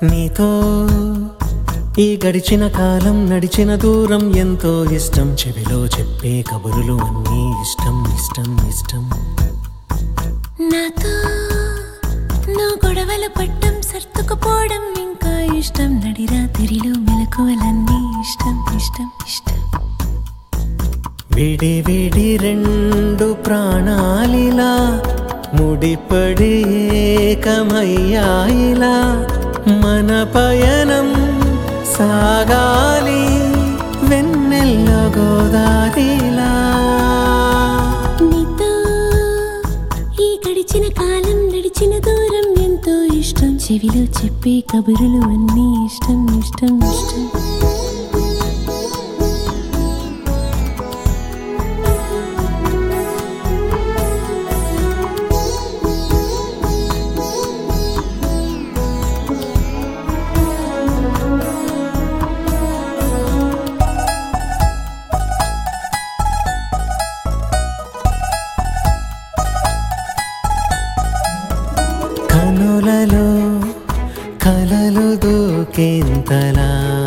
నీతో ఈ గడిచిన కాలం నడిచిన దూరం ఎంతో ఇష్టం చెవిలో చెప్పే కబురులు అన్నీ ఇష్టం ఇష్టం ఇష్టం నాతో నువ్వు గొడవలు పట్టం సర్దుకుపోవడం ఇంకా ఇష్టం నడిరాత్రిలో మెలకువలన్నీ ఇష్టం ఇష్టం ఇష్టం విడి విడి రెండు ప్రాణాలిలా ముడిపడి ఏకమయ్యాయిలా మన పయనం సాగాలి వెన్నెల్ల గోదారిలా నీతో ఈ గడిచిన కాలం నడిచిన దూరం ఎంతో ఇష్టం చెవిలో చెప్పే కబురులు అన్నీ ఇష్టం ఇష్టం ఇష్టం కనులలో కలలు దూకేంతలా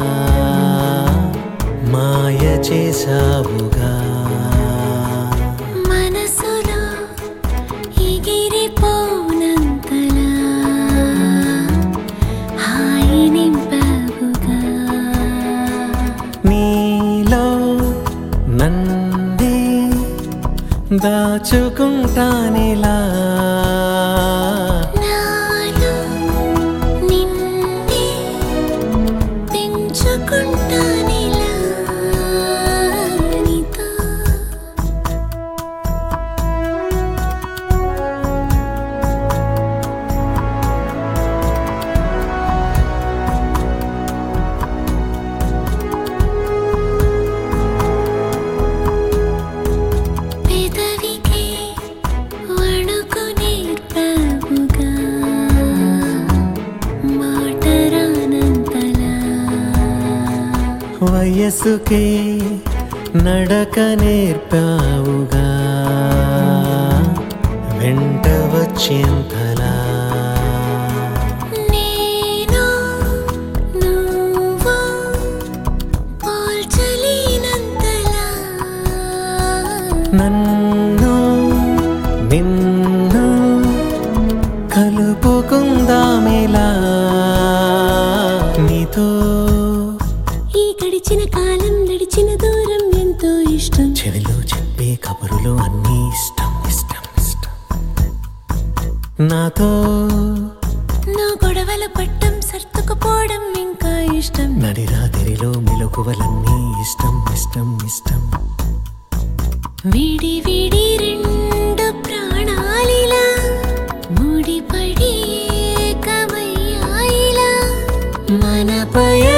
మాయ చేసావుగా మనసులో ఎగిరిపోనంతలా హాయి నింపావుగా నీలో నన్నే దాచుకుంటానిలా నాలో నిన్నే పెంచుకుంటానిలా నీతో పెదవికి వణుకు నేర్పావుగా మాట రానంతలా వయసుకే నడక నేర్పావుగా వెంట వచ్చేంతలా నేను నువ్వు పోల్చలేనంతలా నన్ను నిన్ను కలుపుకుందామిలా నీతో ఈ గడిచిన కాలం నడిచిన దూరం ఎంతో ఇష్టం చెవిలో చెప్పే కబురులు అన్నీ ఇష్టం ఇష్టం ఇష్టం నాతో నా గొడవల పట్టం సర్దుకుపోవడం ఇంకా ఇష్టం నడిరాతిరిలో మెలకువలన్నీ ఇష్టం ఇష్టం ఇష్టం విడి విడి రెండు ప్రాణాలిలా ముడిపడి ఏకమయ్యాయిలా మన పయ